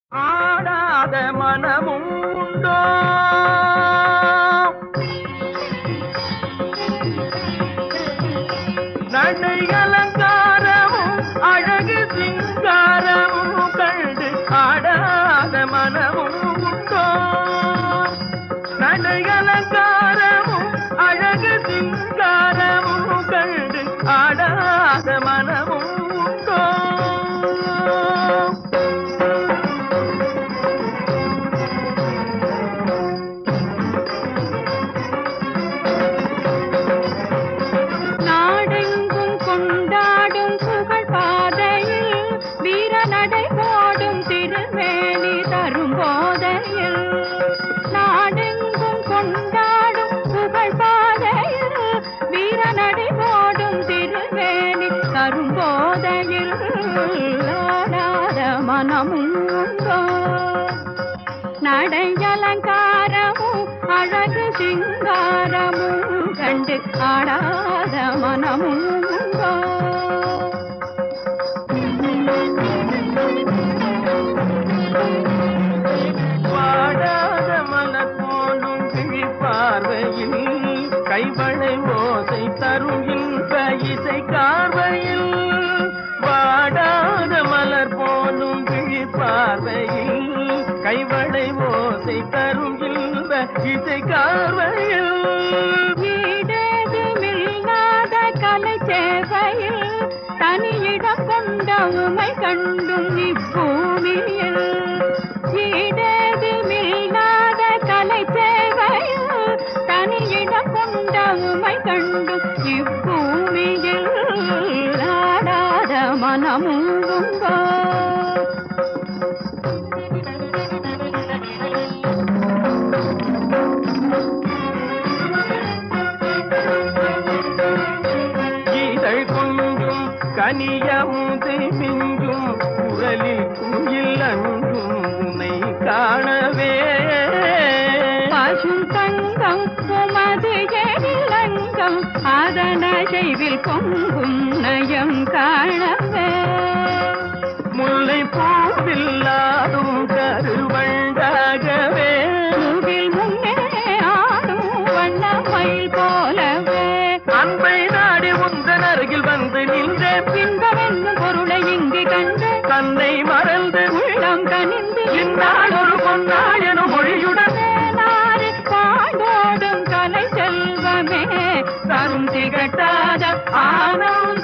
ஆடாத மனமும் உண்டோ நடை அலங்காரமும் அழகு சிங்காரமும் கண்டு ஆடாத மனமும் உண்டோ நடை அலங்காரமும் அழகு சிங்காரமும் கண்டு ஆடாத மனமும் உண்டோ நாடெங்கும் கொண்டாடும் புகழ் பாதையில் வீர நடை போடும் திருமேனி தரும் போதையில் நாடெங்கும் கொண்டாடும் புகழ் பாதையில் வீர நடை போடும் திருமேனி தரும் போதையில் ஆடாத மனமும் உண்டோ நடை அலங்காரமும் அழகு சிங்காரமும் கண்டு ஆடாத மனமும் உண்டோ வாடாத மலர் போலும் கிழி பார்வையில் கைவளை ஓசை தரும் இன்ப இசை கார்வையில் வாடாத மலர் போலும் கிழி பார்வையில் கைவளை ஓசை தரும் இன்ப இசை கார்வையில் ஈடேதுமில்லாத கலை சேவையில் தனியிடம் கொண்ட உமை கண்டும் இப்பூமியில் ஈடேதுமில்லாத கலை சேவையில் தனியிடம் கொண்ட உமை கண்டும் இப்பூமியில் ஆடாத மனமும் உண்டோ இதழ் கொஞ்சும் கனியமுதை மிஞ்சும் குரலில் குயில் அஞ்சும் உன்னை காணவே பசும் தங்கம் உமது எழிலங்கம் அதன செய்வில் பொங்கும் நயம் காணவே முல்லை பூவில்லாதும் கருவண்டாகவே மூவில் முன்னே ஆடும் வண்ணமயில் போலவே அன்பை நாடி உந்தன் அருகில் வந்து நின்ற இன்பமென்னும் பொருளை இங்கு கண்டு தன்னை மறந்து உள்ளம் கனிந்து இந்நாள் ஒரு பொன்னாயனும் மொழியுடன் நாடு பாடோடும் கலை செல்வமே தரும் திகட்டாத ஆனந்த